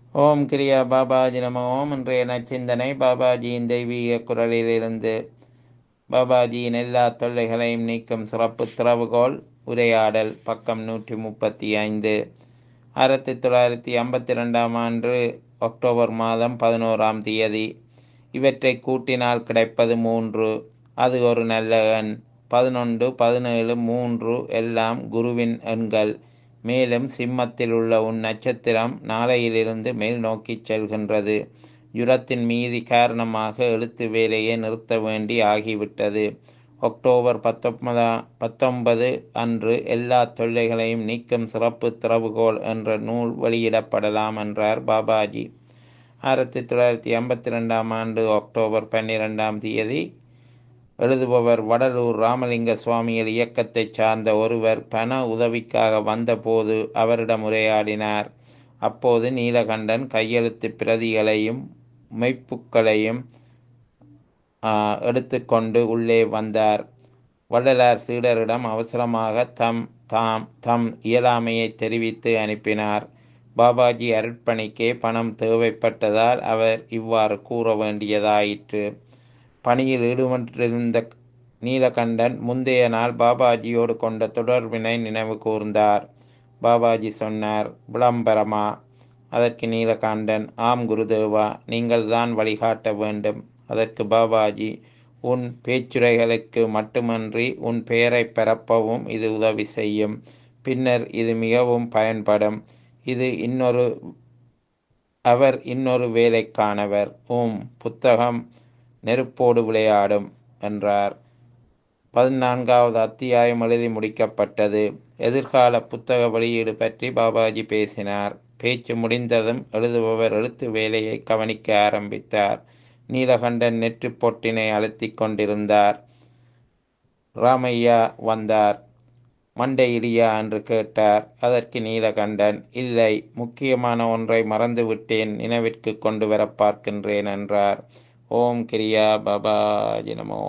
ஓம் கிரியா பாபாஜி நம ஓம் இன்றைய நச்சிந்தனை பாபாஜியின் தெய்வீக குரலிலிருந்து பாபாஜியின் எல்லா தொல்லைகளையும் நீக்கும் சிறப்பு திறவுகோல் உரையாடல் பக்கம் நூற்றி முப்பத்தி ஐந்து ஆயிரத்தி தொள்ளாயிரத்தி ஐம்பத்தி ரெண்டாம் ஆண்டு அக்டோபர் மாதம் பதினோராம் தேதி இவற்றை கூட்டினால் கிடைப்பது மூன்று அது ஒரு நல்ல எண் பதினொன்று பதினேழு மூன்று எல்லாம் குருவின் எண்கள் மேலும் சிம்மத்தில் உள்ள உன் நட்சத்திரம் நாளையிலிருந்து மேல் நோக்கி செல்கின்றது யுரத்தின் மீதி காரணமாக எழுத்து வேலையை நிறுத்த வேண்டி ஆகிவிட்டது அக்டோபர் பத்தொன்பதா பத்தொன்பது அன்று எல்லா தொல்லைகளையும் நீக்கும் சிறப்பு திறவுகோல் என்ற நூல் வெளியிடப்படலாம் என்றார் பாபாஜி ஆயிரத்தி தொள்ளாயிரத்தி ஐம்பத்தி ரெண்டாம் ஆண்டு அக்டோபர் பன்னிரெண்டாம் தேதி எழுதுபவர் வடலூர் ராமலிங்க சுவாமிகள் இயக்கத்தை சார்ந்த ஒருவர் பண உதவிக்காக வந்தபோது அவரிடம் உரையாடினார் அப்போது நீலகண்டன் கையெழுத்து பிரதிகளையும் மெய்ப்புக்களையும் எடுத்துக்கொண்டு உள்ளே வந்தார் வள்ளலார் சீடரிடம் அவசரமாக தம் தாம் தம் இயலாமையை தெரிவித்து அனுப்பினார் பாபாஜி அருட்பணிக்கே பணம் தேவைப்பட்டதால் அவர் இவ்வாறு கூற வேண்டியதாயிற்று பணியில் ஈடுபட்டிருந்த நீலகண்டன் முந்தைய நாள் பாபாஜியோடு கொண்ட தொடர்பினை நினைவு கூர்ந்தார் பாபாஜி சொன்னார் விளம்பரமா அதற்கு நீலகண்டன் ஆம் குருதேவா நீங்கள் தான் வழிகாட்ட வேண்டும் அதற்கு பாபாஜி உன் பேச்சுரைகளுக்கு மட்டுமன்றி உன் பெயரை பரப்பவும் இது உதவி செய்யும் பின்னர் இது மிகவும் பயன்படும் இது இன்னொரு அவர் இன்னொரு வேலைக்கானவர் உம் புத்தகம் நெருப்போடு விளையாடும் என்றார் பதினான்காவது அத்தியாயம் எழுதி முடிக்கப்பட்டது எதிர்கால புத்தக வெளியீடு பற்றி பாபாஜி பேசினார் பேச்சு முடிந்ததும் எழுதுபவர் எழுத்து வேலையை கவனிக்க ஆரம்பித்தார் நீலகண்டன் நெற்று பொட்டினை அழுத்தி கொண்டிருந்தார் ராமையா வந்தார் மண்டையிலியா என்று கேட்டார் அதற்கு நீலகண்டன் இல்லை முக்கியமான ஒன்றை மறந்துவிட்டேன் நினைவிற்கு கொண்டு வர பார்க்கின்றேன் என்றார் ஓம் கிரியா பாபாஜி நமோ